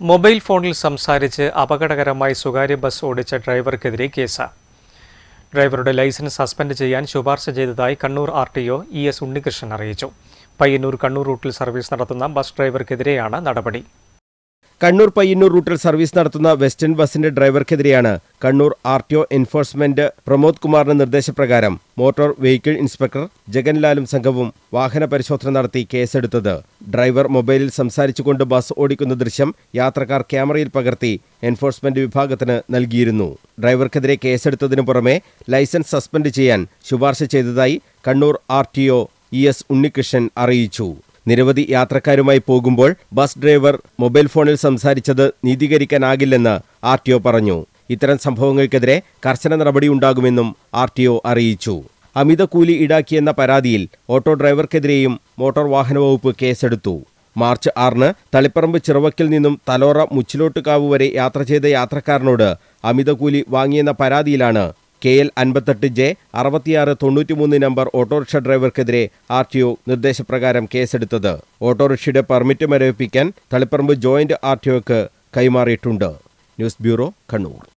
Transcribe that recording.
mobile ഫോണിൽ സംസാരിച്ച് അപകടകരമായി സ്വകാര്യ ബസ് ഓടിച്ച ഡ്രൈവർക്കെതിരെ കേസ് ഡ്രൈവറുടെ ലൈസൻസ് സസ്പെൻഡ് ചെയ്യാൻ ശുപാർശ ചെയ്തതായി Kannur R T O E S Unnikrishnan അറിയിച്ചു പയ്യന്നൂർ കണ്ണൂർ റൂട്ടിൽ സർവീസ് നടത്തുന്ന ബസ് ഡ്രൈവർക്കെതിരെയാണ് നടപടി കണ്ണൂർ പയ്യന്നൂർ റൂട്ടിൽ സർവീസ് നടത്തുന്ന വെസ്റ്റേൺ ബസിന്റെ ഡ്രൈവർക്കെതിരെയാണ് Kannur R T O enforcement Pramod കുമാറിന്റെ നിർദ്ദേശപ്രകാരം മോട്ടോർ വെഹിക്കിൾ ഇൻസ്പെക്ടർ ജഗൻലാലും സംഘവും വാഹന പരിശോധന നടത്തി കേസെടുത്തത് ഡ്രൈവർ മൊബൈലിൽ സംസാരിച്ചുകൊണ്ട് ബസ് ഓടിക്കുന്ന ദൃശ്യം യാത്രക്കാർ ക്യാമറയിൽ പകർത്തി എൻഫോഴ്സ്മെന്റ് വിഭാഗത്തിന് നൽകിയിരുന്നു ഡ്രൈവർക്കെതിരെ കേസെടുത്തതിനു പുറമെ ലൈസൻസ് സസ്പെൻഡ് ചെയ്യാൻ ശുപാർശ ചെയ്തതായി Kannur R T O E S Unnikrishnan അറിയിച്ചു നിരവധി യാത്രക്കാരുമായി പോകുമ്പോൾ ബസ് ഡ്രൈവർ മൊബൈൽ ഫോണിൽ സംസാരിച്ചത് നീതീകരിക്കാനാകില്ലെന്ന് ആർ ടി ഒ പറഞ്ഞു ഇത്തരം സംഭവങ്ങൾക്കെതിരെ കർശന നടപടിയുണ്ടാകുമെന്നും ആർ ടി ഒ അറിയിച്ചു അമിത കൂലി ഈടാക്കിയെന്ന പരാതിയിൽ ഓട്ടോ ഡ്രൈവർക്കെതിരെയും മോട്ടോർ വാഹന വകുപ്പ് കേസെടുത്തു മാർച്ച് ആറിന് തളിപ്പറമ്പ് ചിറവക്കിൽ നിന്നും തലോറ മുച്ചിലോട്ടുകാവ് വരെ യാത്ര ചെയ്ത യാത്രക്കാരനോട് അമിത കൂലി വാങ്ങിയെന്ന പരാതിയിലാണ് കെ എൽ അൻപത്തെട്ട് ജെ അറുപത്തിയാറ് തൊണ്ണൂറ്റിമൂന്ന് നമ്പർ ഓട്ടോറിക്ഷ ഡ്രൈവർക്കെതിരെ ആർ ടി ഒ നിർദ്ദേശപ്രകാരം കേസെടുത്തത് ഓട്ടോറിക്ഷയുടെ പെർമിറ്റ് മരവിപ്പിക്കാൻ തളിപ്പറമ്പ് ജോയിന്റ് ആർ ടി ഒക്ക് കൈമാറിയിട്ടുണ്ട് ന്യൂസ് ബ്യൂറോ കണ്ണൂർ